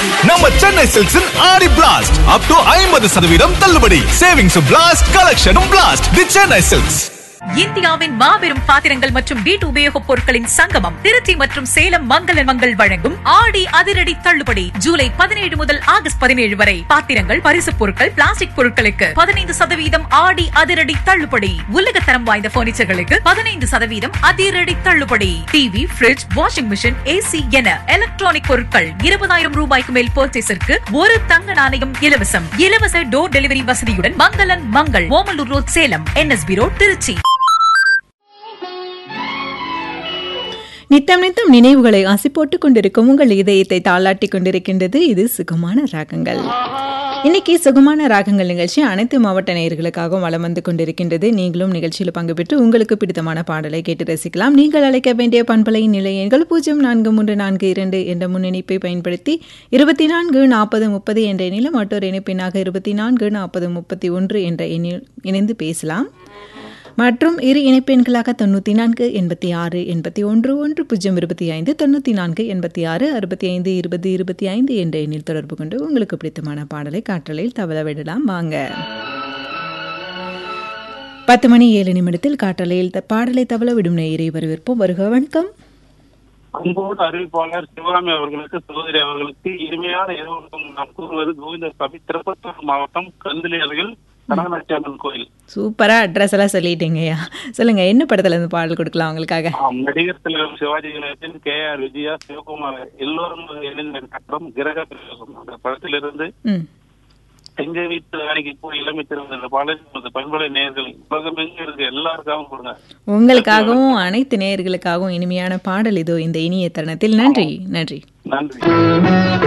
நம்ம சென்னை சில்க்ஸின் ஆடி blast up to ஐம்பது சதவீதம் தள்ளுபடி சேவிங்ஸ் பிளாஸ்ட் கலெக்ஷனும் பிளாஸ்ட் தி சென்னை சில்க்ஸ் இந்தியாவின் மாபெரும் பாத்திரங்கள் மற்றும் வீட்டு உபயோகப் பொருட்களின் சங்கமம் திருச்சி மற்றும் சேலம் மங்கள மங்கள் வழங்கும் ஆடி அதிரடி தள்ளுபடி ஜூலை பதினேழு முதல் ஆகஸ்ட் பதினேழு வரை பாத்திரங்கள் பரிசுப் பொருட்கள் பிளாஸ்டிக் பொருட்களுக்கு பதினைந்து சதவீதம் ஆடி அதிரடி தள்ளுபடி உலகத்தரம் வாய்ந்த பர்னிச்சர்களுக்கு பதினைந்து சதவீதம் அதிரடி தள்ளுபடி TV fridge washing machine AC என எலக்ட்ரானிக் பொருட்கள் இருபதாயிரம் ரூபாய்க்கு மேல் பர்ச்சேஸிற்கு ஒரு தங்க நாணயம் இலவசம் இலவச டோர் டெலிவரி வசதியுடன் மங்களன் Mangal Omalur road Salem NSB road Trichy நித்தம் நித்தம் நினைவுகளை ஆசி போட்டுக் கொண்டிருக்கும் உங்கள் இதயத்தை தாளாட்டிக் கொண்டிருக்கின்றது இது சுகமான ராகங்கள் இன்னைக்கு சுகமான ராகங்கள் நிகழ்ச்சி அனைத்து மாவட்ட நேயர்களுக்காகவும் வலம் வந்து கொண்டிருக்கின்றது நீங்களும் நிகழ்ச்சியில் பங்கு பெற்று உங்களுக்கு பிடித்தமான பாடலை கேட்டு ரசிக்கலாம் நீங்கள் அழைக்க வேண்டிய பண்பலை நிலை எண்கள் பூஜ்ஜியம் நான்கு மூன்று நான்கு இரண்டு என்ற முன்னிணைப்பை பயன்படுத்தி இருபத்தி நான்கு நாற்பது முப்பது என்ற எண்ணிலும் மற்றொரு இணைப்பினாக இருபத்தி நான்கு நாற்பது முப்பத்தி ஒன்று என்ற எண்ணில் இணைந்து பேசலாம் மற்றும் இரு இணைப்பெண்களாக தொண்ணூற்றி நான்கு எண்பத்தி ஆறு எண்பத்தி ஒன்று ஒன்று பூஜ்ஜியம் இருபத்தி ஐந்து தொண்ணூற்றி நான்கு எண்பத்தி ஆறு அறுபத்தி ஐந்து இருபது இருபத்தி ஐந்து என்ற எண்ணில் தொடர்பு கொண்டு உங்களுக்கு பிடித்தமான பாடலை காற்றலையில் தவள விடலாம் வாங்க பத்து மணி ஏழு நிமிடத்தில் காற்றலையில் த- பாடலை தவள விடும் நேயரை வரவேற்போம் வருக வணக்கம் அன்போடு அறிவிப்பாளர் சிவகாமி அவர்களுக்கு சகோதரி அவர்களுக்கு இனிமையான இரவு நாம் கூறுவது கோவிந்த சாமி திருப்பத்தூர் மாவட்டம் கந்திலி அருகில் கனகநாச்சியம்மன் கோயில் சூப்பரா அட்ரஸ் எல்லாம் சொல்லிட்டீங்கய்யா சொல்லுங்க என்ன படத்துல இருந்து பாடல் கொடுக்கலாம் உங்களுக்காக ஆம், நடிகர் திலகம் சிவாஜி கணேசன் கே ஆர் விஜயா சிவகுமார் எல்லோரும் இணைந்த படம் கிரக பிரவேசம் அந்த படத்திலிருந்து ம் எங்க வீட்டு அன்னைக்கு போய் இளமை திரும்ப இந்த பாடல் நமது பண்பலை நேயர்கள் உலகம் எங்க இருக்கு எல்லாருக்காகவும் கொடுங்க உங்களுக்காகவும் அனைத்து நேயர்களுக்காகவும் இனிமையான பாடல் இதோ இந்த இனிய தருணத்தில் நன்றி நன்றி நன்றி